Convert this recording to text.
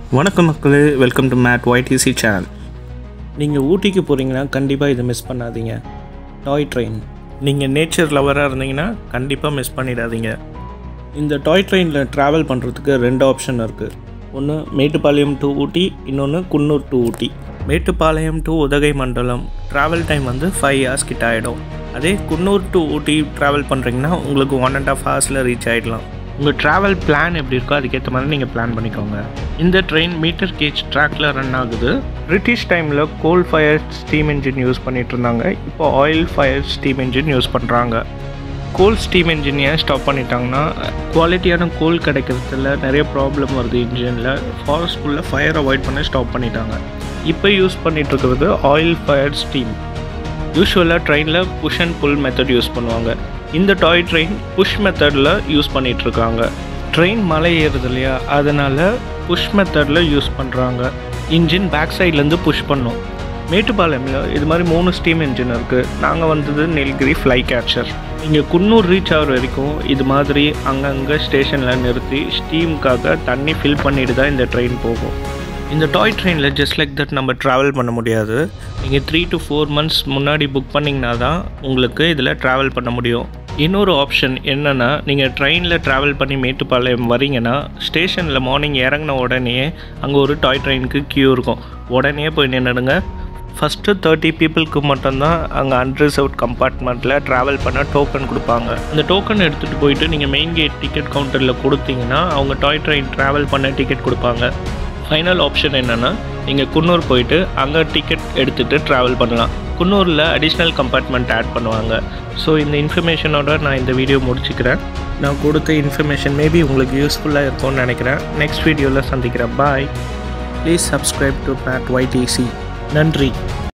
வணக்கம் மக்களே welcome to Mad YTC channel நீங்கள் ஊட்டிக்கு போகிறீங்கன்னா கண்டிப்பாக இதை மிஸ் பண்ணாதீங்க டாய் ட்ரெயின் நீங்கள் நேச்சர் லவராக இருந்தீங்கன்னா கண்டிப்பாக மிஸ் பண்ணிடாதீங்க இந்த டாய் ட்ரெயினில் ட்ராவல் பண்ணுறதுக்கு ரெண்டு ஆப்ஷன் இருக்குது ஒன்று மேட்டுப்பாளையம் டு ஊட்டி இன்னொன்று Coonoor to Ooty Mettupalayam to Udhagamandalam travel time வந்து ஃபைவ் ஹவர்ஸ் கிட்ட ஆகிடும் அதே குன்னூர் டு ஊட்டி ட்ராவல் பண்ணுறீங்கன்னா உங்களுக்கு ஒன் அண்ட் ஆஃப் ஹவர்ஸில் ரீச் ஆகிடலாம் உங்கள் ட்ராவல் பிளான் எப்படி இருக்கோ அதுக்கேற்ற மாதிரி நீங்கள் பிளான் பண்ணிக்கோங்க இந்த ட்ரெயின் மீட்டர் கேஜ் ட்ராக்ல ரன் ஆகுது பிரிட்டிஷ் டைமில் coal fire steam engine use பண்ணிட்டு இருந்தாங்க இப்போ oil fire steam engine use பண்ணுறாங்க கோல் ஸ்டீம் இன்ஜினியை ஸ்டாப் பண்ணிட்டாங்கன்னா குவாலிட்டியான கோல் கிடைக்கிறதுல நிறைய ப்ராப்ளம் வருது இன்ஜினில் ஃபாரஸ்ட்குள்ளே ஃபயர் அவாய்ட் பண்ண ஸ்டாப் பண்ணிட்டாங்க இப்போ யூஸ் பண்ணிட்டு இருக்கிறது ஆயில் ஃபயர் ஸ்டீம் யூஸ்வலாக ட்ரெயினில் push and pull method use பண்ணுவாங்க இந்த டாய் ட்ரெயின் புஷ் மெத்தடில் யூஸ் பண்ணிகிட்ருக்காங்க ட்ரெயின் மலை ஏறுது இல்லையா அதனால் புஷ் மெத்தடில் யூஸ் பண்ணுறாங்க இன்ஜின் பேக் சைட்லேருந்து புஷ் பண்ணும் மேட்டுப்பாளையமில் இது மாதிரி மூணு ஸ்டீம் இன்ஜின் இருக்குது நாங்கள் வந்தது நெல்கிரி ஃப்ளை கேட்சர் இங்கே குன்னூர் ரீச் ஆகிற வரைக்கும் இது மாதிரி அங்கங்கே ஸ்டேஷனில் நிறுத்தி ஸ்டீமுக்காக தண்ணி ஃபில் பண்ணிட்டு தான் இந்த ட்ரெயின் போகும் இந்த டாய் ட்ரெயினில் ஜஸ்ட் லைக் தட் நம்ம ட்ராவல் பண்ண முடியாது நீங்கள் த்ரீ டு ஃபோர் மந்த்ஸ் முன்னாடி புக் பண்ணிங்கன்னா தான் உங்களுக்கு இதில் ட்ராவல் பண்ண முடியும் இன்னொரு ஆப்ஷன் என்னென்னா நீங்கள் ட்ரெயினில் ட்ராவல் பண்ணி மேட்டுப்பாளையம் வரீங்கன்னா ஸ்டேஷனில் மார்னிங் இறங்கின உடனே அங்கே ஒரு டாய் ட்ரெயினுக்கு க்யூ இருக்கும் உடனே போய் நின்றுடுங்க ஃபஸ்ட்டு தேர்ட்டி பீப்புளுக்கு மட்டும்தான் அங்கே அன்ரிசர்வ்ட் கம்பார்ட்மெண்ட்டில் ட்ராவல் பண்ண டோக்கன் கொடுப்பாங்க அந்த டோக்கன் எடுத்துகிட்டு போயிட்டு நீங்கள் மெயின் கேட் டிக்கெட் கவுண்டரில் கொடுத்தீங்கன்னா அவங்க டாய் ட்ரெயின் ட்ராவல் பண்ண டிக்கெட் கொடுப்பாங்க ஃபைனல் ஆப்ஷன் என்னென்னா நீங்கள் குன்னூர் போயிட்டு அங்கே டிக்கெட் எடுத்துகிட்டு ட்ராவல் பண்ணலாம் குன்னூரில் அடிஷ்னல் கம்பார்ட்மெண்ட் ஆட் பண்ணுவாங்க ஸோ இந்த இன்ஃபர்மேஷனோட நான் இந்த வீடியோ முடிச்சுக்கிறேன் நான் கொடுத்த இன்ஃபர்மேஷன் மேபி உங்களுக்கு யூஸ்ஃபுல்லாக இருக்கும்னு நினைக்கிறேன் நெக்ஸ்ட் வீடியோவில் சந்திக்கிறேன் bye please subscribe to Mad YTC நன்றி